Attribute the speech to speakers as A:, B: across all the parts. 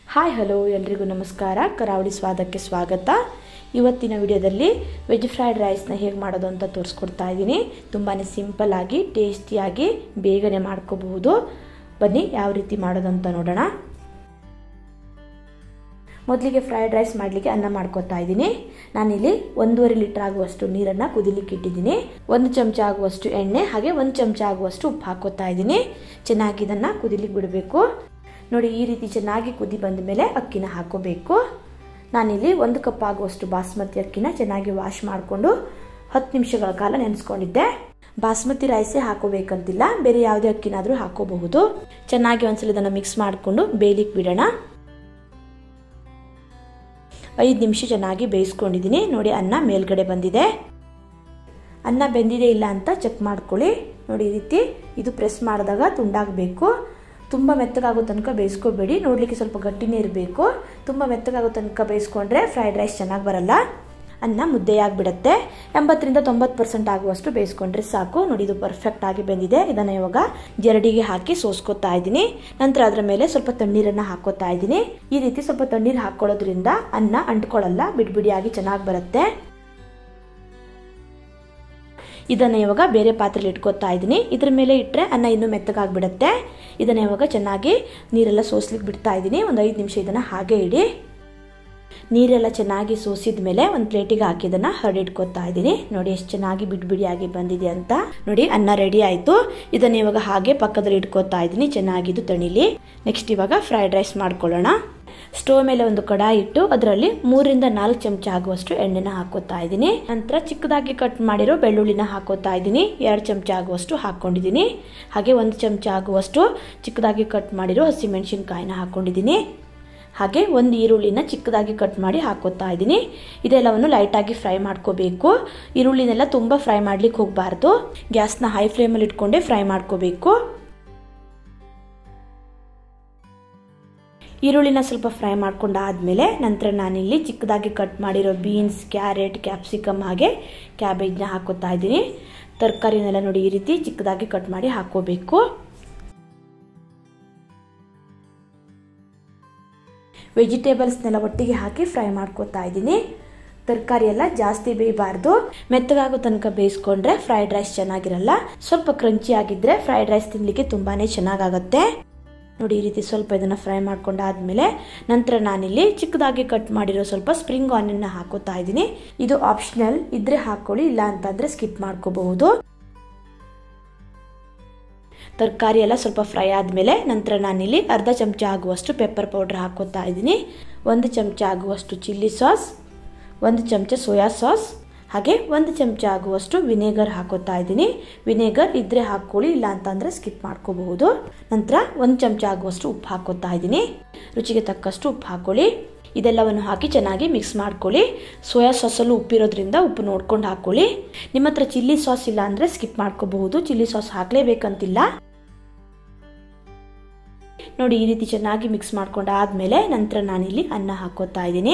A: hi hello ಎಲ್ರಿಗೂ ನಮಸ್ಕಾರ ಕರಾವಳಿ ಸ್ವಾದಕ್ಕೆ ಸ್ವಾಗತ ಇವತ್ತಿನ ವಿಡಿಯೋದಲ್ಲಿ ವೆಜ್ ಫ್ರೈಡ್ ರೈಸ್ನ ಹೇಗೆ ಮಾಡೋದು ಅಂತ ತೋರಿಸ್ಕೊಡ್ತಾ ಇದ್ದೀನಿ ತುಂಬಾ ಸಿಂಪಲ್ ಆಗಿ ಟೇಸ್ಟಿಯಾಗಿ ಬೇಗನೆ ಮಾಡ್ಕೋಬಹುದು ಬನ್ನಿ ಯಾವ ರೀತಿ ಮಾಡೋದು ಅಂತ ನೋಡೋಣ ಮೊದಲಿಗೆ ಫ್ರೈಡ್ ರೈಸ್ ಮಾಡಲಿಕ್ಕೆ ಅನ್ನ ಮಾಡ್ಕೊತಾ ಇದ್ದೀನಿ ನಾನಿಲ್ಲಿ ಒಂದೂವರೆ ಲೀಟರ್ ಆಗುವಷ್ಟು ನೀರನ್ನು ಕುದಿಲಿಕ್ಕೆ ಇಟ್ಟಿದ್ದೀನಿ ಒಂದು ಚಮಚ ಆಗುವಷ್ಟು ಎಣ್ಣೆ ಹಾಗೆ ಒಂದು ಚಮಚ ಆಗುವಷ್ಟು ಉಪ್ಪು ಹಾಕೋತಾ ಇದ್ದೀನಿ ಚೆನ್ನಾಗಿ ಇದನ್ನು ಕುದಿಲಿಕ್ಕೆ ಬಿಡಬೇಕು ನೋಡಿ ಈ ರೀತಿ ಚೆನ್ನಾಗಿ ಕುದಿ ಬಂದ ಮೇಲೆ ಅಕ್ಕಿನ ಹಾಕೋಬೇಕು ನಾನಿಲ್ಲಿ ಒಂದು ಕಪ್ ಆಗುವಷ್ಟು ಬಾಸ್ಮತಿ ಅಕ್ಕಿನ ಚೆನ್ನಾಗಿ ವಾಶ್ ಮಾಡಿಕೊಂಡು ಹತ್ತು ನಿಮಿಷಗಳ ಕಾಲ ನೆನೆಸ್ಕೊಂಡಿದ್ದೆ ಬಾಸ್ಮತಿ ರೈಸೇ ಹಾಕೋಬೇಕಂತಿಲ್ಲ ಬೇರೆ ಯಾವುದೇ ಅಕ್ಕಿನಾದರೂ ಹಾಕೋಬಹುದು ಚೆನ್ನಾಗಿ ಒಂದ್ಸಲ ಇದನ್ನು ಮಿಕ್ಸ್ ಮಾಡಿಕೊಂಡು ಬೇಯಲಿಕ್ಕೆ ಬಿಡೋಣ ಐದು ನಿಮಿಷ ಚೆನ್ನಾಗಿ ಬೇಯಿಸ್ಕೊಂಡಿದ್ದೀನಿ ನೋಡಿ ಅನ್ನ ಮೇಲ್ಗಡೆ ಬಂದಿದೆ ಅನ್ನ ಬೆಂದಿದೆ ಇಲ್ಲ ಅಂತ ಚೆಕ್ ಮಾಡ್ಕೊಳ್ಳಿ ನೋಡಿ ಈ ರೀತಿ ಇದು ಪ್ರೆಸ್ ಮಾಡಿದಾಗ ತುಂಡಾಗಬೇಕು ತುಂಬ ಮೆತ್ತಗಾಗೋ ತನಕ ಬೇಯಿಸ್ಕೋಬೇಡಿ ನೋಡಲಿಕ್ಕೆ ಸ್ವಲ್ಪ ಗಟ್ಟಿನೇ ಇರಬೇಕು ತುಂಬ ಮೆತ್ತಗಾಗೋ ತನಕ ಬೇಯಿಸ್ಕೊಂಡ್ರೆ ಫ್ರೈಡ್ ರೈಸ್ ಚೆನ್ನಾಗಿ ಬರಲ್ಲ ಅನ್ನ ಮುದ್ದೆಯಾಗಿಬಿಡುತ್ತೆ ಎಂಬತ್ತರಿಂದ ತೊಂಬತ್ತು ಪರ್ಸೆಂಟ್ ಆಗುವಷ್ಟು ಬೇಯಿಸ್ಕೊಂಡ್ರೆ ಸಾಕು ನೋಡಿ ಇದು ಪರ್ಫೆಕ್ಟ್ ಆಗಿ ಬೆಂದಿದೆ ಇದನ್ನು ಇವಾಗ ಜರಡಿಗೆ ಹಾಕಿ ಸೋಸ್ಕೊತಾ ಇದ್ದೀನಿ ನಂತರ ಅದರ ಮೇಲೆ ಸ್ವಲ್ಪ ತಣ್ಣೀರನ್ನು ಹಾಕೋತಾ ಇದ್ದೀನಿ ಈ ರೀತಿ ಸ್ವಲ್ಪ ತಣ್ಣೀರು ಹಾಕೊಳ್ಳೋದ್ರಿಂದ ಅನ್ನ ಅಂಟ್ಕೊಳ್ಳಲ್ಲ ಬಿಡಿಬಿಡಿಯಾಗಿ ಚೆನ್ನಾಗಿ ಬರುತ್ತೆ ಇದನ್ನು ಇವಾಗ ಬೇರೆ ಪಾತ್ರೆಲಿ ಇಟ್ಕೋತಾ ಇದ್ದೀನಿ ಇದ್ರ ಮೇಲೆ ಇಟ್ಟರೆ ಅನ್ನ ಇನ್ನೂ ಮೆತ್ತಗಾಗ್ಬಿಡುತ್ತೆ ಇದನ್ನು ಇವಾಗ ಚೆನ್ನಾಗಿ ನೀರೆಲ್ಲ ಸೋಸ್ಲಿಕ್ಕೆ ಬಿಡ್ತಾ ಇದ್ದೀನಿ ಒಂದು ಐದು ನಿಮಿಷ ಇದನ್ನು ಹಾಗೆ ಇಡಿ ನೀರೆಲ್ಲ ಚೆನ್ನಾಗಿ ಸೋಸಿದ ಮೇಲೆ ಒಂದು ಪ್ಲೇಟಿಗೆ ಹಾಕಿ ಇದನ್ನು ಹರಡಿಟ್ಕೋತಾ ಇದ್ದೀನಿ ನೋಡಿ ಎಷ್ಟು ಚೆನ್ನಾಗಿ ಬಿಡಿಬಿಡಿಯಾಗಿ ಬಂದಿದೆ ಅಂತ ನೋಡಿ ಅನ್ನ ರೆಡಿ ಆಯಿತು ಇದನ್ನು ಇವಾಗ ಹಾಗೆ ಪಕ್ಕದಲ್ಲಿ ಇಟ್ಕೋತಾ ಇದ್ದೀನಿ ಚೆನ್ನಾಗಿದ್ದು ತಣಿಲಿ ನೆಕ್ಸ್ಟ್ ಇವಾಗ ಫ್ರೈಡ್ ರೈಸ್ ಮಾಡ್ಕೊಳ್ಳೋಣ ಸ್ಟೋವ್ ಮೇಲೆ ಒಂದು ಕಡಾಯಿ ಇಟ್ಟು ಅದರಲ್ಲಿ ಮೂರಿಂದ ನಾಲ್ಕು ಚಮಚ ಆಗುವಷ್ಟು ಎಣ್ಣೆನ ಹಾಕೋತಾ ಇದ್ದೀನಿ ನಂತರ ಚಿಕ್ಕದಾಗಿ ಕಟ್ ಮಾಡಿರೋ ಬೆಳ್ಳುಳ್ಳಿನ ಹಾಕೋತಾ ಇದ್ದೀನಿ ಎರಡು ಚಮಚ ಆಗುವಷ್ಟು ಹಾಕೊಂಡಿದ್ದೀನಿ ಹಾಗೆ ಒಂದು ಚಮಚ ಆಗುವಷ್ಟು ಚಿಕ್ಕದಾಗಿ ಕಟ್ ಮಾಡಿರೋ ಹಸಿಮೆಣಸಿನ್ಕಾಯಿನ ಹಾಕೊಂಡಿದ್ದೀನಿ ಹಾಗೆ ಒಂದು ಈರುಳ್ಳಿನ ಚಿಕ್ಕದಾಗಿ ಕಟ್ ಮಾಡಿ ಹಾಕೋತಾ ಇದ್ದೀನಿ ಇದೆಲ್ಲವನ್ನು ಲೈಟಾಗಿ ಫ್ರೈ ಮಾಡ್ಕೋಬೇಕು ಈರುಳ್ಳಿನೆಲ್ಲ ತುಂಬ ಫ್ರೈ ಮಾಡ್ಲಿಕ್ಕೆ ಹೋಗಬಾರ್ದು ಗ್ಯಾಸ್ನ ಹೈ ಫ್ಲೇಮಲ್ಲಿ ಇಟ್ಕೊಂಡೇ ಫ್ರೈ ಮಾಡ್ಕೋಬೇಕು ಈರುಳ್ಳಿನ ಸ್ವಲ್ಪ ಫ್ರೈ ಮಾಡ್ಕೊಂಡಾದ್ಮೇಲೆ ನಂತರ ನಾನಿಲ್ಲಿ ಚಿಕ್ಕದಾಗಿ ಕಟ್ ಮಾಡಿರೋ ಬೀನ್ಸ್ ಕ್ಯಾರೆಟ್ ಕ್ಯಾಪ್ಸಿಕಮ್ ಹಾಗೆ ಕ್ಯಾಬೇಜ್ನ ಹಾಕೋತಾ ಇದ್ದೀನಿ ತರಕಾರಿನೆಲ್ಲ ನೋಡಿ ಈ ರೀತಿ ಚಿಕ್ಕದಾಗಿ ಕಟ್ ಮಾಡಿ ಹಾಕೋಬೇಕು ವೆಜಿಟೇಬಲ್ಸ್ನೆಲ್ಲ ಒಟ್ಟಿಗೆ ಹಾಕಿ ಫ್ರೈ ಮಾಡ್ಕೋತಾ ಇದ್ದೀನಿ ತರಕಾರಿ ಎಲ್ಲ ಜಾಸ್ತಿ ಬೇಯಬಾರ್ದು ಮೆತ್ತಗಾಗೋ ತನಕ ಬೇಯಿಸ್ಕೊಂಡ್ರೆ ಫ್ರೈಡ್ ರೈಸ್ ಚೆನ್ನಾಗಿರಲ್ಲ ಸ್ವಲ್ಪ ಕ್ರಂಚಿ ಆಗಿದ್ರೆ ಫ್ರೈಡ್ ರೈಸ್ ತಿನ್ನಲಿಕ್ಕೆ ತುಂಬಾ ಚೆನ್ನಾಗಾಗತ್ತೆ ನೋಡಿ ಈ ರೀತಿ ಸ್ವಲ್ಪ ಇದನ್ನು ಫ್ರೈ ಮಾಡ್ಕೊಂಡಾದ್ಮೇಲೆ ನಂತರ ನಾನಿಲ್ಲಿ ಚಿಕ್ಕದಾಗಿ ಕಟ್ ಮಾಡಿರೋ ಸ್ವಲ್ಪ ಸ್ಪ್ರಿಂಗ್ ಆನಿಯನ್ನ ಹಾಕೋತಾ ಇದ್ದೀನಿ ಇದು ಆಪ್ಷನಲ್ ಇದ್ರೆ ಹಾಕೊಳ್ಳಿ ಇಲ್ಲ ಅಂತಂದ್ರೆ ಸ್ಕಿಪ್ ಮಾಡ್ಕೋಬಹುದು ತರಕಾರಿ ಎಲ್ಲ ಸ್ವಲ್ಪ ಫ್ರೈ ಆದಮೇಲೆ ನಂತರ ನಾನಿಲ್ಲಿ ಅರ್ಧ ಚಮಚ ಆಗುವಷ್ಟು ಪೆಪ್ಪರ್ ಪೌಡ್ರ್ ಹಾಕೋತಾ ಇದ್ದೀನಿ ಒಂದು ಚಮಚ ಆಗುವಷ್ಟು ಚಿಲ್ಲಿ ಸಾಸ್ ಒಂದು ಚಮಚ ಸೋಯಾ ಸಾಸ್ ಹಾಗೆ ಒಂದು ಚಮಚ ಆಗುವಷ್ಟು ವಿನೇಗರ್ ಹಾಕೋತಾ ಇದ್ದೀನಿ ವಿನೇಗರ್ ಇದ್ರೆ ಹಾಕ್ಕೊಳ್ಳಿ ಇಲ್ಲ ಅಂತಂದರೆ ಸ್ಕಿಪ್ ಮಾಡ್ಕೋಬಹುದು ನಂತರ ಒಂದು ಚಮಚ ಆಗುವಷ್ಟು ಉಪ್ಪು ಹಾಕೋತಾ ಇದ್ದೀನಿ ರುಚಿಗೆ ತಕ್ಕಷ್ಟು ಉಪ್ಪು ಹಾಕೊಳ್ಳಿ ಇದೆಲ್ಲವನ್ನು ಹಾಕಿ ಚೆನ್ನಾಗಿ ಮಿಕ್ಸ್ ಮಾಡ್ಕೊಳ್ಳಿ ಸೋಯಾ ಸಾಸಲ್ಲೂ ಉಪ್ಪಿರೋದ್ರಿಂದ ಉಪ್ಪು ನೋಡ್ಕೊಂಡು ಹಾಕ್ಕೊಳ್ಳಿ ನಿಮ್ಮ ಹತ್ರ ಚಿಲ್ಲಿ ಸಾಸ್ ಇಲ್ಲ ಅಂದರೆ ಸ್ಕಿಪ್ ಮಾಡ್ಕೋಬಹುದು ಚಿಲ್ಲಿ ಸಾಸ್ ಹಾಕಲೇಬೇಕಂತಿಲ್ಲ ನೋಡಿ ಈ ರೀತಿ ಚೆನ್ನಾಗಿ ಮಿಕ್ಸ್ ಮಾಡ್ಕೊಂಡಾದ್ಮೇಲೆ ನಂತರ ನಾನಿಲ್ಲಿ ಅನ್ನ ಹಾಕೋತಾ ಇದ್ದೀನಿ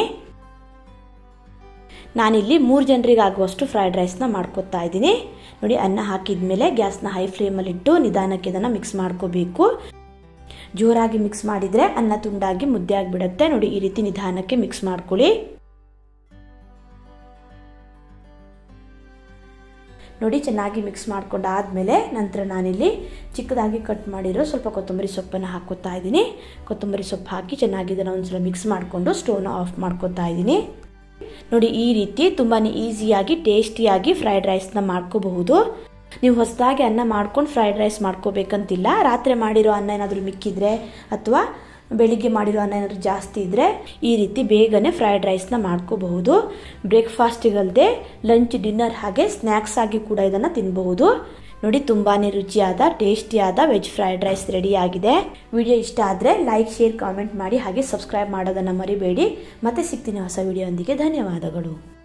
A: ನಾನಿಲ್ಲಿ ಮೂರು ಜನರಿಗೆ ಆಗುವಷ್ಟು ಫ್ರೈಡ್ ರೈಸ್ನ ಮಾಡ್ಕೊತಾ ಇದ್ದೀನಿ ನೋಡಿ ಅನ್ನ ಹಾಕಿದ ಮೇಲೆ ಗ್ಯಾಸ್ನ ಹೈ ಫ್ಲೇಮಲ್ಲಿ ಇಟ್ಟು ನಿಧಾನಕ್ಕೆ ಇದನ್ನು ಮಿಕ್ಸ್ ಮಾಡ್ಕೋಬೇಕು ಜೋರಾಗಿ ಮಿಕ್ಸ್ ಮಾಡಿದರೆ ಅನ್ನ ತುಂಡಾಗಿ ಮುದ್ದೆ ಆಗಿಬಿಡುತ್ತೆ ನೋಡಿ ಈ ರೀತಿ ನಿಧಾನಕ್ಕೆ ಮಿಕ್ಸ್ ಮಾಡ್ಕೊಳ್ಳಿ ನೋಡಿ ಚೆನ್ನಾಗಿ ಮಿಕ್ಸ್ ಮಾಡ್ಕೊಂಡಾದ್ಮೇಲೆ ನಂತರ ನಾನಿಲ್ಲಿ ಚಿಕ್ಕದಾಗಿ ಕಟ್ ಮಾಡಿರೋ ಸ್ವಲ್ಪ ಕೊತ್ತಂಬರಿ ಸೊಪ್ಪನ್ನು ಹಾಕೋತಾ ಇದ್ದೀನಿ ಕೊತ್ತಂಬರಿ ಸೊಪ್ಪು ಹಾಕಿ ಚೆನ್ನಾಗಿ ಇದನ್ನು ಒಂದ್ಸಲ ಮಿಕ್ಸ್ ಮಾಡಿಕೊಂಡು ಸ್ಟೋವ್ನ ಆಫ್ ಮಾಡ್ಕೋತಾ ಇದ್ದೀನಿ ನೋಡಿ ಈ ರೀತಿ ತುಂಬಾ ಈಸಿಯಾಗಿ ಟೇಸ್ಟಿಯಾಗಿ ಫ್ರೈಡ್ ರೈಸ್ನ ಮಾಡ್ಕೋಬಹುದು ನೀವು ಹೊಸದಾಗಿ ಅನ್ನ ಮಾಡ್ಕೊಂಡು ಫ್ರೈಡ್ ರೈಸ್ ಮಾಡ್ಕೋಬೇಕಂತಿಲ್ಲ ರಾತ್ರಿ ಮಾಡಿರೋ ಅನ್ನ ಏನಾದರೂ ಮಿಕ್ಕಿದ್ರೆ ಅಥವಾ ಬೆಳಿಗ್ಗೆ ಮಾಡಿರೋ ಅನ್ನ ಏನಾದರೂ ಜಾಸ್ತಿ ಇದ್ದರೆ ಈ ರೀತಿ ಬೇಗನೆ ಫ್ರೈಡ್ ರೈಸ್ನ ಮಾಡ್ಕೋಬಹುದು ಬ್ರೇಕ್ಫಾಸ್ಟಿಗಲ್ಲದೆ ಲಂಚ್ ಡಿನ್ನರ್ ಹಾಗೆ ಸ್ನ್ಯಾಕ್ಸ್ ಆಗಿ ಕೂಡ ಇದನ್ನು ತಿನ್ನಬಹುದು ನೋಡಿ ತುಂಬಾ ರುಚಿಯಾದ ಟೇಸ್ಟಿಯಾದ ವೆಜ್ ಫ್ರೈಡ್ ರೈಸ್ ರೆಡಿ ಆಗಿದೆ ವಿಡಿಯೋ ಇಷ್ಟ ಆದರೆ ಲೈಕ್ ಶೇರ್ ಕಾಮೆಂಟ್ ಮಾಡಿ ಹಾಗೆ ಸಬ್ಸ್ಕ್ರೈಬ್ ಮಾಡೋದನ್ನು ಮರಿಬೇಡಿ ಮತ್ತೆ ಸಿಗ್ತೀನಿ ಹೊಸ ವಿಡಿಯೋ ಒಂದಿಗೆ ಧನ್ಯವಾದಗಳು